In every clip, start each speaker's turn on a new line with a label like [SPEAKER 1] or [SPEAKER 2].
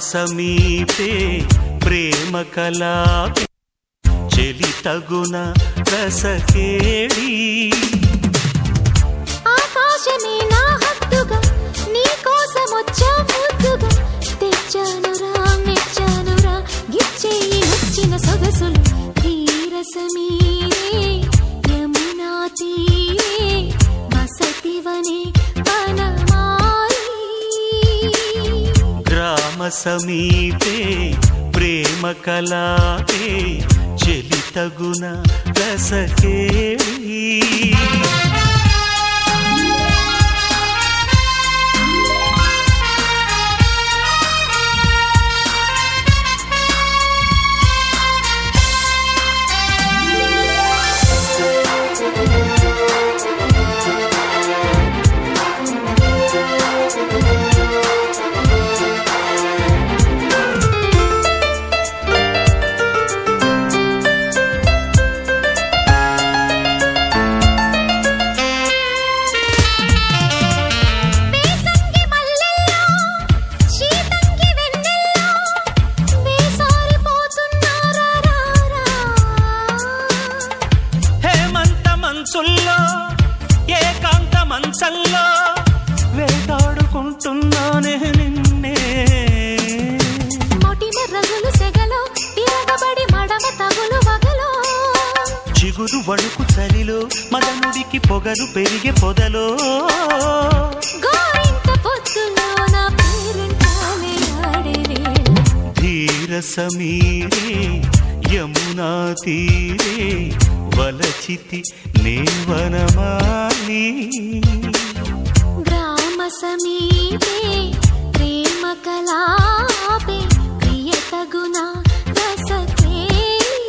[SPEAKER 1] సమీపే ప్రేమ కలాపి చెలి తగున రసకేళి
[SPEAKER 2] ఆకాశమే నా హద్దుగా నీ కోసం వచ్చా ముద్దుగా తెచ్చానురా మెచ్చానురా గిచ్చేయి వచ్చిన సొగసులు తీరసమీరే యమునా తీరే వసతివనే వనమాలి
[SPEAKER 1] గ్రామ సమీపే ప్రేమ కలాపే చెలి తగున రసకేళి
[SPEAKER 2] వేసంగి మల్లెల్లో శీతంగి వెన్నెల్లో వేసారిపోతున్నారా రారా
[SPEAKER 1] హేమంత మంచుల్లో ఏకాంత మంచల్లో వేటాడుకుంటున్నానే నిన్నే
[SPEAKER 2] మొటిమ రగులు సెగలో తిరగబడి మడమ తగులు వగలో
[SPEAKER 1] చిగురు వణుకు చలిలో మదనుడికి పొగరు పెరిగే పొదలో
[SPEAKER 2] గోరింట పొత్తులో నా పేరింటాలే ఆడే వేళ
[SPEAKER 1] ధీర సమీరే యమునా తీరే వలచితి నేవనమాలి
[SPEAKER 2] గ్రామ సమీపే ప్రేమ కలాపే ప్రియతగుణ రసకేళి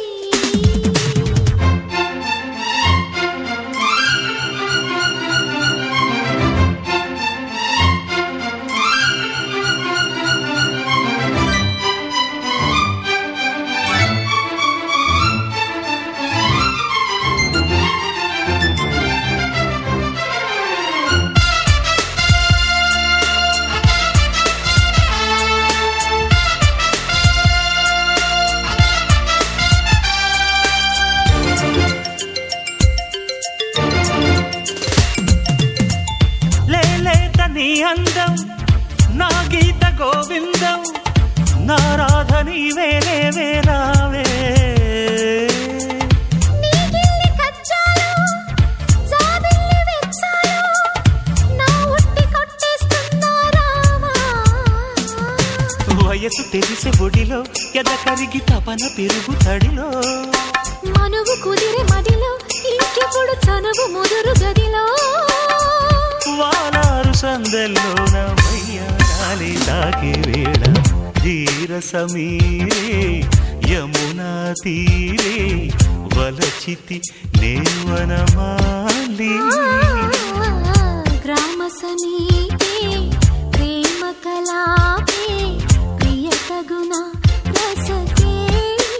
[SPEAKER 1] లేలేత నీ అందం నా గీత గోవిందం నా రాధ నీవేలే వేరావే
[SPEAKER 2] నీగిల్లి కచ్చాలు జాబిల్లి వెచ్చాలు నా ఉట్టి కొట్టేస్తున్నా రామా
[SPEAKER 1] వయసు తెలిసే ఒడిలో ఎద కరిగి తపన పెరుగు తడిలో
[SPEAKER 2] మనువు కుదిరే మదిలో ఇంకెప్పుడు చనువు ముదురు గదిలో
[SPEAKER 1] వాలారు సందల్లోన వయ్యాలి తాకే వేళ ధీర సమీరే యమునా తీరే వలచితి నేవనమాలి
[SPEAKER 2] గ్రామ సమీపే ప్రేమ కలాపే ప్రియతగుణ రసకేళి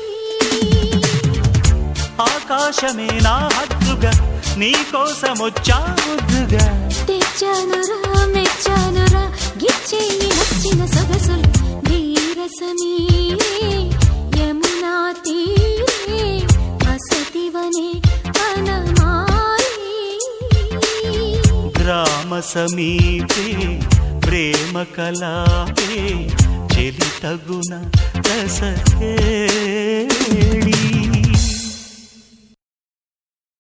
[SPEAKER 1] ఆకాశమే నా హద్దుగా నీ కోసం వచ్చా ముద్దుగా
[SPEAKER 2] తెచ్చానురా మెచ్చానురా గిచ్చేయి నచ్చిన సొగసులు ధీరసమీరే యమునా తీరే వసతివనే వనమాలి
[SPEAKER 1] గ్రామ సమీపే ప్రేమ కలాపే చెలి తగున రసకేళి